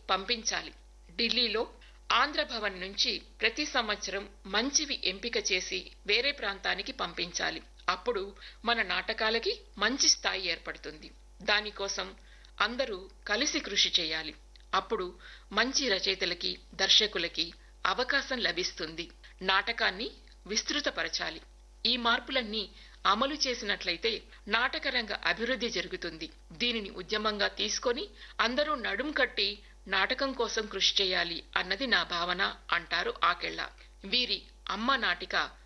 పంపించాలి ఢిల్లీలో ఆంధ్రభవన్ నుంచి ప్రతి సంవత్సరం మంచివి ఎంపిక చేసి వేరే ప్రాంతానికి పంపించాలి అప్పుడు మన నాటకాలకి మంచి స్థాయి ఏర్పడుతుంది దానికోసం అందరూ కలిసి కృషి చేయాలి అప్పుడు మంచి రచయితలకి దర్శకులకి అవకాశం లభిస్తుంది నాటకాన్ని విస్తృతపరచాలి ఈ మార్పులన్నీ అమలు చేసినట్లయితే నాటకరంగ అభివృద్ధి జరుగుతుంది దీనిని ఉద్యమంగా తీసుకొని అందరూ నడుం కట్టి నాటకం కోసం కృషి చేయాలి అన్నది నా భావన అంటారు ఆకెళ్ళ వీరి అమ్మ నాటిక